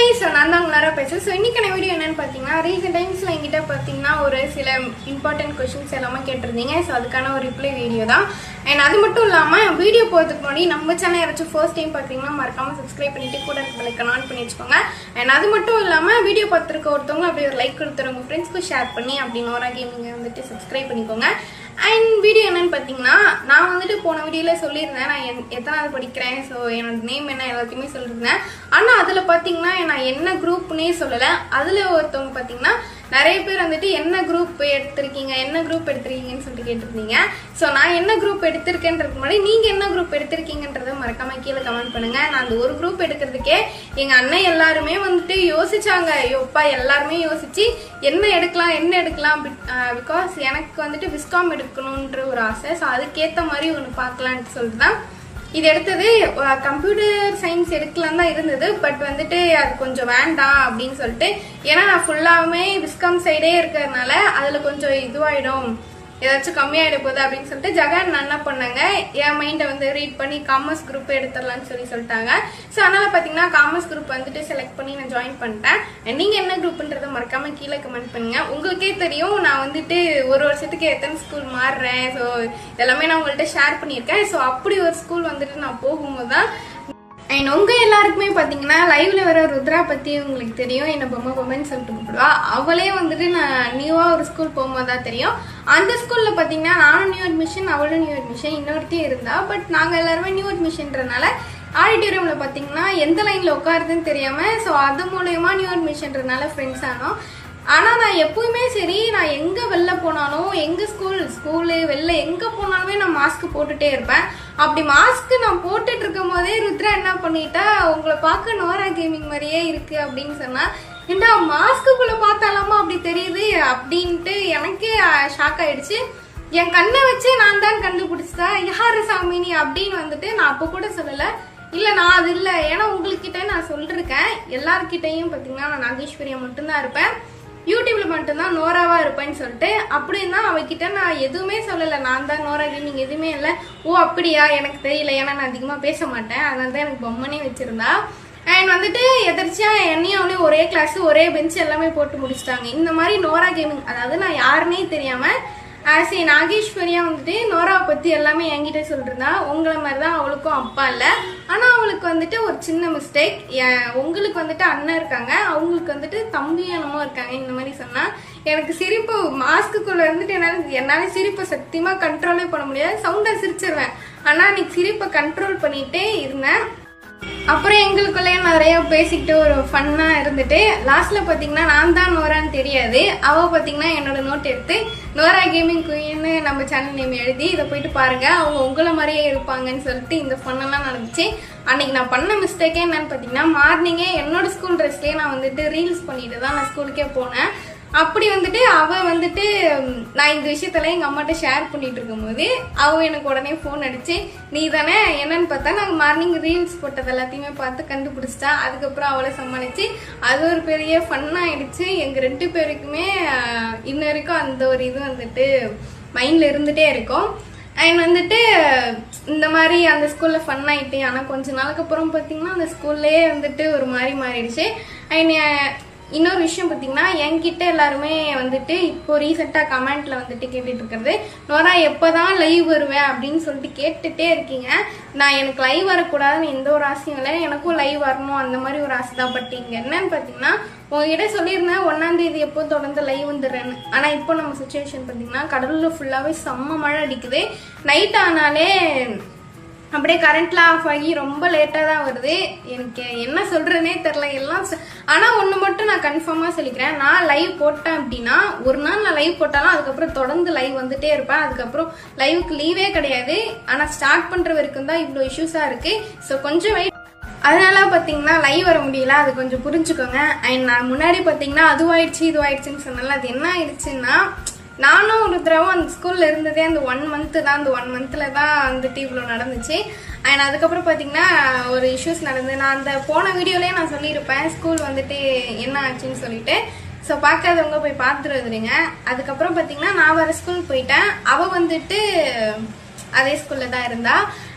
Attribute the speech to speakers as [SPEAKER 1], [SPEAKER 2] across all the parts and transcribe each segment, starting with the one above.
[SPEAKER 1] so நான் தான் உங்களார பேசுகிறேன் ஸோ இன்றைக்கான வீடியோ என்னன்னு பார்த்தீங்கன்னா ரீசெண்ட் டைம்ஸில் என்கிட்ட பார்த்தீங்கன்னா ஒரு சில இம்பார்ட்டன்ட் கொஷின்ஸ் எல்லாமே கேட்டிருந்தீங்க ஸோ அதுக்கான ஒரு ரிப்ளை வீடியோ தான் அண்ட் அது மட்டும் இல்லாமல் வீடியோ போகிறதுக்கு முன்னாடி நம்ம சேனல் யாராச்சும் ஃபர்ஸ்ட் டைம் பார்க்குறீங்கன்னா மறக்காமல் சப்ஸ்கிரைப் பண்ணிட்டு கூட இருக்க ஆன் பண்ணி வச்சுக்கோங்க அண்ட் அது மட்டும் இல்லாமல் வீடியோ பார்த்துருக்க ஒருத்தவங்க அப்படியே ஒரு லைக் கொடுத்துரு உங்கள் ஃப்ரெண்ட்ஸ்க்கு ஷேர் பண்ணி அப்படி நோரா கேமிங்கை வந்துட்டு சப்ஸ்கிரைப் பண்ணிக்கோங்க அண்ட் வீடியோ என்னன்னு பார்த்தீங்கன்னா நான் வந்துட்டு போன வீடியோவில் சொல்லியிருந்தேன் நான் என் எத்தனாவது படிக்கிறேன் ஸோ என்னோட நேம் என்ன எல்லாத்தையுமே சொல்லியிருந்தேன் ஆனால் அதில் பார்த்தீங்கன்னா நான் என்ன குரூப்னே சொல்லலை அதில் ஒருத்தவங்க பார்த்தீங்கன்னா நிறைய பேர் வந்துட்டு என்ன குரூப் எடுத்திருக்கீங்க என்ன குரூப் எடுத்திருக்கீங்கன்னு சொல்லிட்டு கேட்டிருந்தீங்க ஸோ நான் என்ன குரூப் எடுத்திருக்கேன்றது முன்னாடி நீங்கள் என்ன குரூப் எடுத்திருக்கீங்கன்றதை மறக்காம கீழே கமெண்ட் பண்ணுங்க நான் அந்த ஒரு குரூப் எடுக்கிறதுக்கே எங்கள் அண்ணன் எல்லாருமே வந்துட்டு யோசிச்சாங்க யோப்பா எல்லாருமே யோசிச்சு என்ன எடுக்கலாம் என்ன எடுக்கலாம் பிகாஸ் எனக்கு வந்துட்டு விஸ்காம் எடுக்கணுன்ற ஒரு ஆசை ஸோ அதுக்கேற்ற மாதிரி ஒன்று பார்க்கலான்ட்டு சொல்லிட்டு தான் இது எடுத்தது கம்ப்யூட்டர் சயின்ஸ் எடுக்கலாம் தான் இருந்தது பட் வந்துட்டு அது கொஞ்சம் வேண்டாம் அப்படின்னு சொல்லிட்டு ஏன்னா நான் ஃபுல்லாகவே விஸ்காம் சைடே இருக்கிறதுனால அதில் கொஞ்சம் இதுவாயிடும் ஏதாச்சும் கம்மியாயிட போகுது அப்படின்னு சொல்லிட்டு ஜெகன் நான் என்ன பண்ணாங்க என் மைண்டை வந்து ரீட் பண்ணி காமர்ஸ் குரூப் எடுத்துடலாம்னு சொல்லி சொல்லிட்டாங்க ஸோ அதனால பார்த்தீங்கன்னா காமர்ஸ் குரூப் வந்துட்டு செலக்ட் பண்ணி நான் ஜாயின் பண்ணிட்டேன் நீங்கள் என்ன குரூப்ன்றதை மறக்காம கீழே கமெண்ட் பண்ணுங்க உங்களுக்கே தெரியும் நான் வந்துட்டு ஒரு வருஷத்துக்கு எத்தனை ஸ்கூல் மாறுறேன் ஸோ எல்லாமே நான் உங்கள்கிட்ட ஷேர் பண்ணியிருக்கேன் ஸோ அப்படி ஒரு ஸ்கூல் வந்துட்டு நான் போகும்போது தான் அண்ட் உங்க எல்லாருக்குமே பாத்தீங்கன்னா லைவ்ல வர ருத்ரா பத்தி உங்களுக்கு தெரியும் என்ன பொம்மை பொம்மைன்னு சொல்லிட்டு கூப்பிடுவா அவளே வந்துட்டு நான் நியூவா ஒரு ஸ்கூல் போகும்போது தான் தெரியும் அந்த ஸ்கூல்ல பாத்தீங்கன்னா நானும் நியூ அட்மிஷன் அவளும் நியூ அட்மிஷன் இன்னொருத்தையும் இருந்தா பட் நாங்க எல்லாருமே நியூ அட்மிஷன்றனால ஆடிட்டோரியம்ல பாத்தீங்கன்னா எந்த லைன்ல உட்காருதுன்னு தெரியாம ஸோ அது மூலயமா நியூ அட்மிஷன்றனால ஃப்ரெண்ட்ஸ் ஆனோம் ஆனா நான் எப்பவுமே சரி நான் எங்க வெளில போனாலும் எங்க ஸ்கூல் ஸ்கூலு வெளில எங்க போனாலுமே நான் மாஸ்க் போட்டுட்டே இருப்பேன் அப்படி மாஸ்க் நான் போட்டுட்டு இருக்கும் போதே ருத்ரா என்ன பண்ணிட்டா உங்களை பார்க்க நோரா கேமிங் மாதிரியே இருக்கு அப்படின்னு சொன்னா ஏண்டா மாஸ்க்குள்ள பார்த்தாலாமா அப்படி தெரியுது அப்படின்ட்டு எனக்கே ஷாக் ஆயிடுச்சு என் கண்ணை வச்சு நான் தான் கண்டுபிடிச்சதா யாரு சாமினி அப்படின்னு வந்துட்டு நான் அப்போ கூட சொல்லல இல்ல நான் அது இல்ல ஏன்னா உங்ககிட்ட நான் சொல்லிருக்கேன் எல்லார்கிட்டையும் பாத்தீங்கன்னா நான் நாகேஸ்வரியா மட்டும்தான் இருப்பேன் யூடியூப்ல மட்டும்தான் நோராவா இருப்பேன்னு சொல்லிட்டு அப்படின்னா அவகிட்ட நான் எதுவுமே சொல்லல நான் தான் நோரா கேமிங் எதுவுமே இல்லை ஓ அப்படியா எனக்கு தெரியல ஏன்னா நான் அதிகமா பேச மாட்டேன் அதனால தான் எனக்கு பொம்மனே வச்சிருந்தா அண்ட் வந்துட்டு எதிர்ச்சியா என்னையும் அவளையும் ஒரே கிளாஸ் ஒரே பெஞ்ச் எல்லாமே போட்டு முடிச்சிட்டாங்க இந்த மாதிரி நோரா கேமிங் அதாவது நான் யாருன்னே தெரியாம ஆஸ் ஏ நாகேஸ்வரியா வந்துட்டு நோராவை பத்தி எல்லாமே என்கிட்ட சொல்லிருந்தா உங்களை மாதிரி தான் அவளுக்கும் அப்பா இல்ல ஆனா அவளுக்கு வந்துட்டு ஒரு சின்ன மிஸ்டேக் உங்களுக்கு வந்துட்டு அண்ணன் இருக்காங்க அவங்களுக்கு வந்துட்டு தம்பி என்னமோ இருக்காங்க இந்த மாதிரி சொன்னா எனக்கு சிரிப்பு மாஸ்க்குள்ள இருந்துட்டு என்னால என்னால சிரிப்பை சத்தியமா கண்ட்ரோலே பண்ண முடியாது சவுண்டா சிரிச்சிருவேன் ஆனா அன்னைக்கு சிரிப்பை கண்ட்ரோல் பண்ணிட்டே இருந்தேன் அப்புறம் எங்களுக்குள்ளே நிறைய பேசிக்கிட்டு ஒரு ஃபன்னா இருந்துட்டு லாஸ்ட்ல பாத்தீங்கன்னா நான் தான் நோரான்னு தெரியாது அவ பாத்தீங்கன்னா என்னோட நோட் எடுத்து நோரா கேமிங் குயின்னு நம்ம சேனல் நேம் எழுதி இதை போயிட்டு பாருங்க அவங்க உங்களை மாதிரியே இருப்பாங்கன்னு சொல்லிட்டு இந்த ஃபன்னெல்லாம் நடந்துச்சு அன்னைக்கு நான் பண்ண மிஸ்டேக்கே என்னன்னு பாத்தீங்கன்னா மார்னிங்கே என்னோட ஸ்கூல் ட்ரெஸ்லயே நான் வந்துட்டு ரீல்ஸ் பண்ணிட்டு தான் நான் ஸ்கூலுக்கே போனேன் அப்படி வந்துட்டு அவ வந்துட்டு நான் இந்த விஷயத்தெல்லாம் எங்க அம்மாட்ட ஷேர் பண்ணிட்டு இருக்கும்போது அவ எனக்கு உடனே ஃபோன் அடிச்சு நீ தானே என்னன்னு பார்த்தா நாங்க மார்னிங் ரீல்ஸ் போட்டது எல்லாத்தையுமே பார்த்து கண்டுபிடிச்சிட்டா அதுக்கப்புறம் அவளை சமாளிச்சு அது ஒரு பெரிய ஃபன் ஆயிடுச்சு எங்க ரெண்டு பேருக்குமே இன்ன வரைக்கும் அந்த ஒரு இது வந்துட்டு மைண்ட்ல இருந்துட்டே இருக்கும் அண்ட் வந்துட்டு இந்த மாதிரி அந்த ஸ்கூல்ல ஃபன் ஆயிட்டு ஆனா கொஞ்ச நாளுக்கு அப்புறம் பாத்தீங்கன்னா அந்த ஸ்கூல்லே வந்துட்டு ஒரு மாதிரி மாறிடுச்சு அண்ட் இன்னொரு விஷயம் பார்த்தீங்கன்னா என்கிட்ட எல்லாருமே வந்துட்டு இப்போ ரீசெண்டாக கமெண்ட்ல வந்துட்டு கேட்டுட்டு இருக்கிறது நோரா எப்போதான் லைவ் வருவேன் அப்படின்னு சொல்லிட்டு கேட்டுட்டே இருக்கீங்க நான் எனக்கு லைவ் வரக்கூடாதுன்னு எந்த ஒரு ஆசையும் இல்லை எனக்கும் லைவ் வரணும் அந்த மாதிரி ஒரு ஆசை தான் பட் இங்கே என்னன்னு பார்த்தீங்கன்னா உங்ககிட்ட சொல்லியிருந்தேன் ஒன்னாம் தேதி எப்போ தொடர்ந்து லைவ் வந்துடுறேன்னு ஆனால் இப்போ நம்ம சுச்சுவேஷன் பார்த்தீங்கன்னா கடலில் ஃபுல்லாகவே செம்ம மழை அடிக்குது நைட் ஆனாலே அப்படியே கரண்ட்லாம் ஆஃப் ஆகி ரொம்ப லேட்டாக தான் வருது எனக்கு என்ன சொல்கிறேனே தெரில எல்லாம் ஆனால் ஒன்று மட்டும் நான் கன்ஃபார்மாக சொல்லிக்கிறேன் நான் லைவ் போட்டேன் அப்படின்னா ஒரு நாள் நான் லைவ் போட்டாலும் அதுக்கப்புறம் தொடர்ந்து லைவ் வந்துட்டே இருப்பேன் அதுக்கப்புறம் லைவுக்கு லீவே கிடையாது ஆனால் ஸ்டார்ட் பண்ணுற வரைக்கும் தான் இவ்வளோ இஷ்யூஸாக இருக்குது ஸோ கொஞ்சம் வெயிட் அதனால பார்த்தீங்கன்னா லைவ் வர முடியல அது கொஞ்சம் புரிஞ்சுக்கோங்க அண்ட் நான் முன்னாடி பார்த்தீங்கன்னா அதுவாயிடுச்சு இதுவாயிடுச்சுன்னு சொன்னால அது என்ன ஆயிடுச்சுன்னா நானும் ஒரு தடவை அந்த ஸ்கூல்ல இருந்ததே அந்த ஒன் மந்த்து தான் அந்த ஒன் மந்த்ல தான் வந்துட்டு இவ்வளோ நடந்துச்சு அண்ட் அதுக்கப்புறம் பார்த்தீங்கன்னா ஒரு இஷ்யூஸ் நடந்தது நான் அந்த போன வீடியோலயே நான் சொல்லியிருப்பேன் ஸ்கூல் வந்துட்டு என்ன ஆச்சுன்னு சொல்லிட்டு ஸோ பார்க்காதவங்க போய் பார்த்துட்டு வந்துடுங்க அதுக்கப்புறம் பார்த்தீங்கன்னா நான் வர ஸ்கூல் போயிட்டேன் அவள் வந்துட்டு அதே ஸ்கூல்ல தான் இருந்தா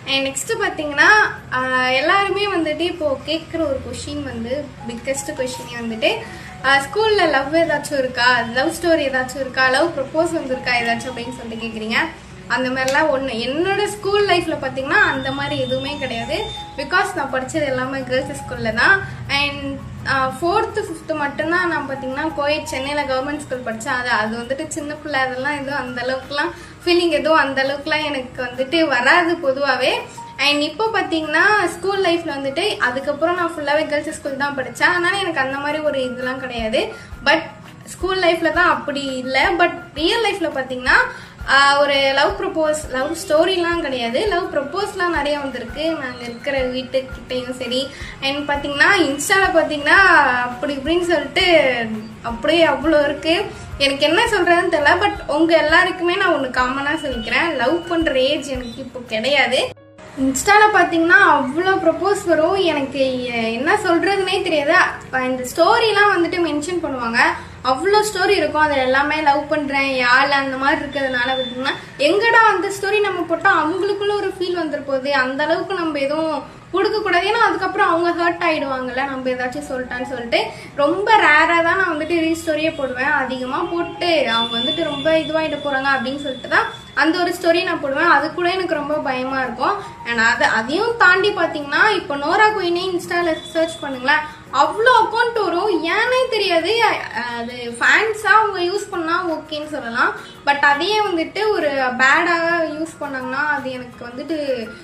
[SPEAKER 1] அண்ட் நெக்ஸ்ட் பார்த்தீங்கன்னா ஆஹ் எல்லாருமே வந்துட்டு இப்போ கேட்குற ஒரு கொஷின் வந்து பிக்கஸ்ட் கொஷினே வந்துட்டு ஸ்கூல்ல லவ் ஏதாச்சும் இருக்கா லவ் ஸ்டோரி ஏதாச்சும் இருக்கா லவ் ப்ரப்போஸ் வந்திருக்கா ஏதாச்சும் அப்படின்னு சொல்லிட்டு கேட்குறீங்க அந்த மாதிரிலாம் ஒன்று என்னோட ஸ்கூல் லைஃப்ல பார்த்தீங்கன்னா அந்த மாதிரி எதுவுமே கிடையாது பிகாஸ் நான் படிச்சது எல்லாமே கேர்ள்ஸ் ஸ்கூல்ல தான் அண்ட் ஃபோர்த்து ஃபிஃப்த்து மட்டும்தான் நான் பார்த்தீங்கன்னா கோயட் சென்னையில் கவர்மெண்ட் ஸ்கூல் படித்தேன் அது அது வந்துட்டு சின்ன பிள்ளை அதெல்லாம் எதுவும் அந்த அளவுக்குலாம் ஃபீலிங் எதுவும் அந்த அளவுக்குலாம் எனக்கு வந்துட்டு வராது பொதுவாகவே அண்ட் இப்போ பார்த்தீங்கன்னா ஸ்கூல் லைஃப்ல வந்துட்டு அதுக்கப்புறம் நான் ஃபுல்லாகவே கேர்ள்ஸ் ஸ்கூல் தான் படித்தேன் அதனால எனக்கு அந்த மாதிரி ஒரு இதெல்லாம் கிடையாது பட் ஸ்கூல் லைஃப்ல தான் அப்படி இல்லை பட் ரியல் லைஃப்ல பார்த்தீங்கன்னா ஆஹ் ஒரு லவ் ப்ரப்போஸ் லவ் ஸ்டோரிலாம் கிடையாது லவ் ப்ரப்போஸ்லாம் நிறைய வந்திருக்கு நாங்கள் இருக்கிற வீட்டுக்கிட்டையும் சரி அண்ட் பார்த்தீங்கன்னா இன்ஸ்டாவில் பார்த்தீங்கன்னா அப்படி இப்படின்னு சொல்லிட்டு அப்படியே அவ்வளோ இருக்கு எனக்கு என்ன சொல்றதுன்னு தெரியல பட் உங்க எல்லாருக்குமே நான் ஒன்று காமனாக சொல்லிக்கிறேன் லவ் பண்ணுற ஏஜ் எனக்கு இப்போ கிடையாது இன்ஸ்டால பாத்தீங்கன்னா அவ்வளோ ப்ரப்போஸ் வரும் எனக்கு எ- என்ன சொல்றதுனே தெரியாது அஹ் இந்த ஸ்டோரிலாம் வந்துட்டு மென்ஷன் பண்ணுவாங்க அவ்வளோ ஸ்டோரி இருக்கும் அதில் எல்லாமே லவ் பண்றேன் யாழ் அந்த மாதிரி இருக்கிறதுனால பார்த்தீங்கன்னா எங்கடா அந்த ஸ்டோரி நம்ம போட்டால் அவங்களுக்குள்ள ஒரு ஃபீல் வந்துரு போகுது அந்த அளவுக்கு நம்ம எதுவும் கொடுக்க கூடாது ஏன்னா அதுக்கப்புறம் அவங்க ஹர்ட் ஆயிடுவாங்கல்ல நம்ம ஏதாச்சும் சொல்லிட்டான்னு சொல்லிட்டு ரொம்ப ரேரா தான் நான் வந்துட்டு ரீ ஸ்டோரியே போடுவேன் அதிகமா போட்டு அவங்க வந்துட்டு ரொம்ப இதுவாயிட போறாங்க அப்படின்னு சொல்லிட்டு தான் அந்த ஒரு ஸ்டோரியை நான் போடுவேன் அது கூட எனக்கு ரொம்ப பயமா இருக்கும் அண்ட் அதை அதையும் தாண்டி பாத்தீங்கன்னா இப்போ நோரா குயினே இன்ஸ்டால சர்ச் பண்ணுங்களேன் அவ்வளோ அக்கௌண்ட் வரும் ஏனே தெரியாது அஹ் அது ஃபேன்ஸாக அவங்க யூஸ் பண்ணா ஓகேன்னு சொல்லலாம் பட் அதையே வந்துட்டு ஒரு பேடாக யூஸ் பண்ணாங்கன்னா அது எனக்கு வந்துட்டு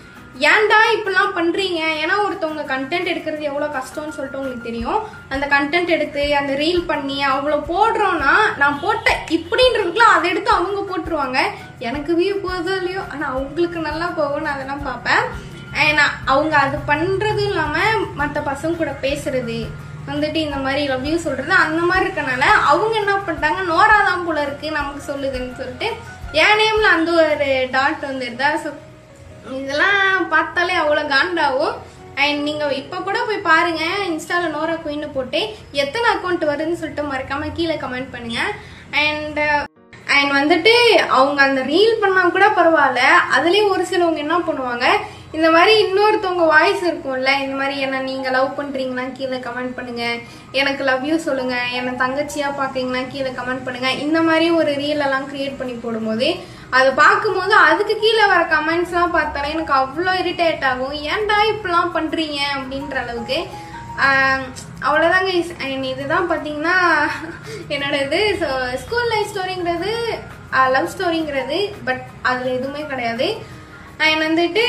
[SPEAKER 1] ஏன்டா இப்படிலாம் பண்றீங்க ஏன்னா ஒருத்தவங்க கண்டென்ட் எடுக்கிறது எவ்வளோ கஷ்டம்னு சொல்லிட்டு உங்களுக்கு தெரியும் அந்த கண்டென்ட் எடுத்து அந்த ரீல் பண்ணி அவ்வளோ போடுறோம்னா நான் போட்ட இப்படின்றதுக்குலாம் அதை எடுத்து அவங்க போட்டுருவாங்க எனக்கு வியூ போதோ இல்லையோ ஆனால் அவங்களுக்கு நல்லா போகும் நான் அதெல்லாம் பார்ப்பேன் And நான் அவங்க அது பண்றதும் இல்லாமல் மற்ற பசங்க கூட பேசுறது வந்துட்டு இந்த மாதிரி லவ் யூ சொல்றது அந்த மாதிரி இருக்கனால அவங்க என்ன பண்ணிட்டாங்க நோரா தான் போல இருக்கு நமக்கு சொல்லுதுன்னு சொல்லிட்டு என் நேம்ல அந்த ஒரு டாட் வந்துருதா ஸோ இதெல்லாம் பார்த்தாலே அவ்வளோ காண்டாகும் அண்ட் நீங்கள் இப்போ கூட போய் பாருங்க இன்ஸ்டால நோரா குயின்னு போட்டு எத்தனை அக்கௌண்ட் வருதுன்னு சொல்லிட்டு மறக்காம கீழே கமெண்ட் பண்ணுங்க அண்ட் அண்ட் வந்துட்டு அவங்க அந்த ரீல் பண்ணா கூட பரவாயில்ல அதுலயும் ஒரு சிலவங்க என்ன பண்ணுவாங்க இந்த மாதிரி இன்னொருத்தவங்க வாய்ஸ் இருக்கும்ல இந்த மாதிரி என்ன நீங்க லவ் பண்றீங்களா கீழே கமெண்ட் பண்ணுங்க எனக்கு லவ் யூ சொல்லுங்க என்ன தங்கச்சியா பாக்கீங்களா கீழே கமெண்ட் பண்ணுங்க இந்த மாதிரி ஒரு ரீல் எல்லாம் கிரியேட் பண்ணி போடும்போது அதை பார்க்கும்போது அதுக்கு கீழே வர கமெண்ட்ஸ் எல்லாம் பார்த்தாலே எனக்கு அவ்வளோ இரிட்டேட் ஆகும் ஏன்டா இப்படிலாம் பண்றீங்க அப்படின்ற அளவுக்கு ஆஹ் அவ்வளோதாங்க இஸ்- and இதுதான் பார்த்தீங்கன்னா என்னோட இது ஸ்கூல் லைஃப் ஸ்டோரிங்கிறது லவ் ஸ்டோரிங்கிறது பட் அதில் எதுவுமே கிடையாது அண்ட் வந்துட்டு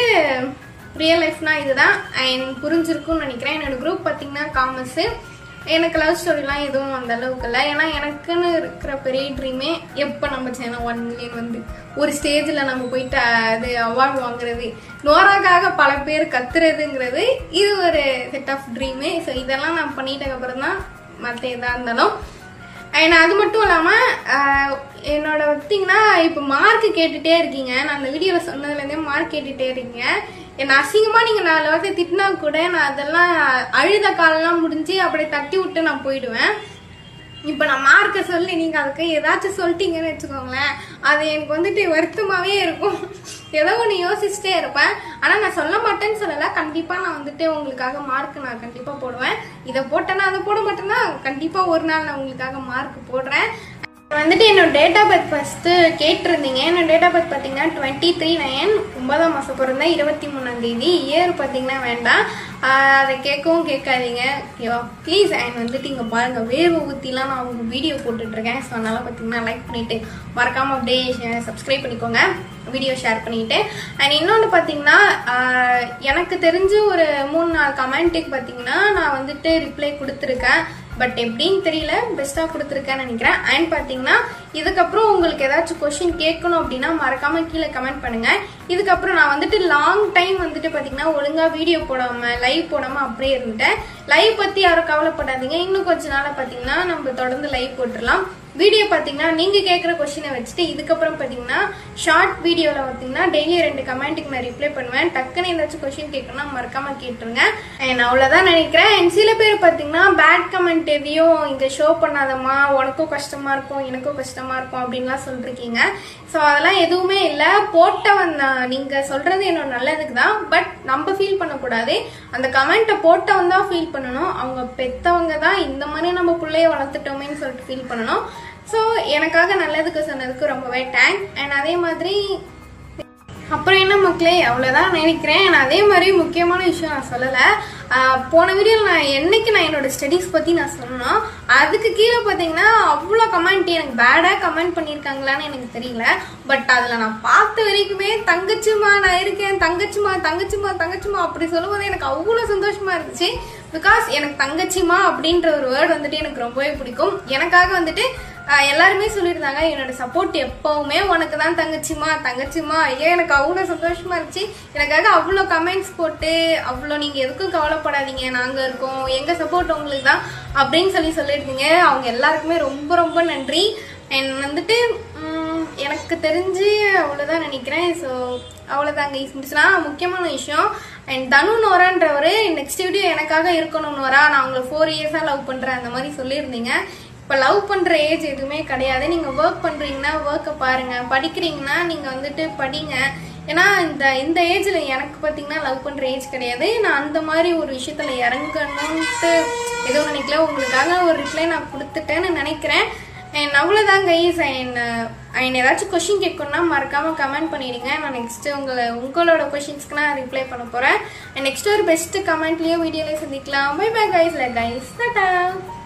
[SPEAKER 1] ரியல் லைஃப்னா இதுதான் அண்ட் புரிஞ்சிருக்கும்னு நினைக்கிறேன் என்னோட குரூப் பார்த்தீங்கன்னா காமர்ஸு எனக்கு லவ் ஸ்டோரிலாம் எதுவும் அந்த அளவுக்கு இல்லை ஏன்னா எனக்குன்னு இருக்கிற பெரிய ட்ரீமே எப்போ நம்ம சேனல் ஒன் மில்லியன் வந்து ஒரு ஸ்டேஜில் நம்ம போயிட்டு அது அவார்டு வாங்குறது நோராக்காக பல பேர் கத்துறதுங்கிறது இது ஒரு செட் ஆஃப் ட்ரீமு ஸோ இதெல்லாம் நான் பண்ணிட்டதுக்கப்புறம் தான் மற்ற எதாக இருந்தாலும் அண்ட் அது மட்டும் இல்லாமல் என்னோட பார்த்தீங்கன்னா இப்போ மார்க் கேட்டுட்டே இருக்கீங்க நான் அந்த வீடியோவில் சொன்னதுலேருந்தே மார்க் கேட்டுட்டே இருக்கீங்க என்ன அசிங்கமாக நீங்கள் நாலு வார்த்தை திட்டினா கூட நான் அதெல்லாம் அழுத காலம்லாம் முடிஞ்சு அப்படியே தட்டி விட்டு நான் போயிடுவேன் இப்போ நான் மார்க்கை சொல்லி நீங்கள் அதுக்கு ஏதாச்சும் சொல்லிட்டீங்கன்னு வச்சுக்கோங்களேன் அது எனக்கு வந்துட்டு வருத்தமாகவே இருக்கும் ஏதோ ஒன்று யோசிச்சுட்டே இருப்பேன் ஆனால் நான் சொல்ல மாட்டேன்னு சொல்லலை கண்டிப்பாக நான் வந்துட்டு உங்களுக்காக மார்க் நான் கண்டிப்பாக போடுவேன் இதை போட்டேன்னா அதை போட மாட்டேன்னா கண்டிப்பாக ஒரு நாள் நான் உங்களுக்காக மார்க் போடுறேன் வந்துட்டு என்னோட டேட் ஆஃப் பர்த் ஃபஸ்ட்டு கேட்டிருந்தீங்க என்னோட டேட் ஆஃப் பர்த் பார்த்தீங்கன்னா டுவெண்ட்டி த்ரீ நைன் ஒன்பதாம் மாதம் பிறந்தேன் இருபத்தி மூணாம் தேதி இயர் பார்த்தீங்கன்னா வேண்டாம் ஆஹ் அதை கேட்கவும் கேட்காதீங்க ஓகேவா ப்ளீஸ் அண்ட் வந்துட்டு இங்கே பாருங்கள் வேர்வை ஊற்றிலாம் நான் உங்கள் வீடியோ போட்டுட்ருக்கேன் ஸோ அதனால் பார்த்தீங்கன்னா லைக் பண்ணிவிட்டு மறக்காமல் அப்படியே சப்ஸ்கிரைப் பண்ணிக்கோங்க வீடியோ ஷேர் பண்ணிட்டு அண்ட் இன்னொன்று பார்த்தீங்கன்னா ஆஹ் எனக்கு தெரிஞ்சு ஒரு மூணு நாலு கமெண்ட்டுக்கு பார்த்தீங்கன்னா நான் வந்துட்டு ரிப்ளை கொடுத்துருக்கேன் பட் எப்படின்னு தெரியல பெஸ்ட்டாக கொடுத்துருக்கேன்னு நினைக்கிறேன் அண்ட் பார்த்தீங்கன்னா இதுக்கப்புறம் உங்களுக்கு ஏதாச்சும் கொஷின் கேட்கணும் அப்படின்னா மறக்காம கீழே கமெண்ட் பண்ணுங்க இதுக்கப்புறம் நான் வந்துட்டு லாங் டைம் வந்துட்டு பார்த்தீங்கன்னா ஒழுங்காக வீடியோ போடாம லைவ் போடாம அப்படியே இருந்துட்டேன் லைவ் பற்றி யாரும் கவலைப்படாதீங்க இன்னும் கொஞ்ச நாள் பார்த்தீங்கன்னா நம்ம தொடர்ந்து லைவ் போட்டுடலாம் வீடியோ பார்த்தீங்கன்னா நீங்கள் கேட்குற கொஷினை வச்சுட்டு இதுக்கப்புறம் பார்த்தீங்கன்னா ஷார்ட் வீடியோவில் பார்த்தீங்கன்னா டெய்லி ரெண்டு கமெண்ட்டுக்கு நான் ரிப்ளை பண்ணுவேன் டக்குன்னு ஏதாச்சும் கொஷின் கேட்கணும்னா மறக்காம கேட்டுருங்க அண்ட் அவ்வளோதான் நினைக்கிறேன் அண்ட் சில பேர் பார்த்தீங்கன்னா பேட் கமெண்ட் எதையும் இங்கே ஷோ பண்ணாதம்மா உனக்கும் கஷ்டமா இருக்கும் எனக்கும் கஷ்டமா இருக்கும் அப்படின்லாம் சொல்லிருக்கீங்க ஸோ அதெல்லாம் எதுவுமே இல்லை போட்டவன் தான் நீங்கள் சொல்றது என்னோட நல்லதுக்கு தான் பட் நம்ம ஃபீல் பண்ணக்கூடாது அந்த கமெண்ட்டை போட்டவன் தான் ஃபீல் பண்ணணும் அவங்க பெத்தவங்க தான் இந்த மாதிரி நம்ம பிள்ளைய வளர்த்துட்டோமேன்னு சொல்லிட்டு ஃபீல் பண்ணணும் ஸோ எனக்காக நல்லதுக்கு சொன்னதுக்கு ரொம்பவே தேங்க் அண்ட் அதே மாதிரி அப்புறம் என்ன மக்களே அவ்வளோதான் நினைக்கிறேன் நான் அதே மாதிரி முக்கியமான விஷயம் நான் சொல்லலை ஆஹ் போன வீடியோவில் நான் என்னைக்கு நான் என்னோட ஸ்டடீஸ் பற்றி நான் சொன்னோம் அதுக்கு கீழே பார்த்தீங்கன்னா அவ்வளோ கமெண்ட் எனக்கு பேடாக கமெண்ட் பண்ணியிருக்காங்களான்னு எனக்கு தெரியல பட் அதில் நான் பார்த்த வரைக்குமே தங்கச்சிமா நான் இருக்கேன் தங்கச்சிமா தங்கச்சிமா தங்கச்சிமா அப்படி சொல்லும்போது எனக்கு அவ்வளோ சந்தோஷமா இருந்துச்சு பிகாஸ் எனக்கு தங்கச்சிமா அப்படின்ற ஒரு வேர்டு வந்துட்டு எனக்கு ரொம்பவே பிடிக்கும் எனக்காக வந்துட்டு ஆஹ் எல்லாருமே சொல்லியிருந்தாங்க என்னோட சப்போர்ட் எப்பவுமே உனக்கு தான் தங்கச்சிமா தங்கச்சிமா ஐயோ எனக்கு அவ்வளோ சந்தோஷமா இருந்துச்சு எனக்காக அவ்வளோ கமெண்ட்ஸ் போட்டு அவ்வளோ நீங்கள் எதுக்கும் கவலைப்படாதீங்க நாங்கள் இருக்கோம் எங்கள் சப்போர்ட் உங்களுக்கு தான் அப்படின்னு சொல்லி சொல்லியிருந்தீங்க அவங்க எல்லாருக்குமே ரொம்ப ரொம்ப நன்றி அண்ட் வந்துட்டு உம், எனக்கு தெரிஞ்சு அவ்வளோதான் நினைக்கிறேன் ஸோ அவ்வளோதாங்க இருந்துச்சுன்னா முக்கியமான விஷயம் அண்ட் தனு நோரான்றவர் நெக்ஸ்ட் வீடியோ எனக்காக இருக்கணும் நோரா நான் உங்களை ஃபோர் இயர்ஸாக லவ் பண்ணுறேன் அந்த மாதிரி சொல்லியிருந்தீங்க இப்போ லவ் பண்ணுற ஏஜ் எதுவுமே கிடையாது நீங்கள் ஒர்க் பண்ணுறீங்கன்னா ஒர்க்கை பாருங்கள் படிக்கிறீங்கன்னா நீங்கள் வந்துட்டு படிங்க ஏன்னா இந்த இந்த ஏஜில் எனக்கு பார்த்தீங்கன்னா லவ் பண்ணுற ஏஜ் கிடையாது நான் அந்த மாதிரி ஒரு விஷயத்தில் இறங்கணுன்ட்டு எதுவும் நினைக்கல உங்களுக்காக ஒரு ரிப்ளை நான் கொடுத்துட்டேன்னு நினைக்கிறேன் அண்ட் அவ்வளோதான் கைஸ் அண்ட் அண்ட் ஏதாச்சும் கொஷின் கேட்கணும்னா மறக்காமல் கமெண்ட் பண்ணிடுங்க நான் நெக்ஸ்ட்டு உங்களை உங்களோட கொஷின்ஸ்க்கு நான் ரிப்ளை பண்ண போகிறேன் அண்ட் நெக்ஸ்ட் ஒரு பெஸ்ட் கமெண்ட்லேயோ வீடியோலையும் சந்திக்கலாம் பை பை கைஸ் இல்லை கைஸ் டாட்டா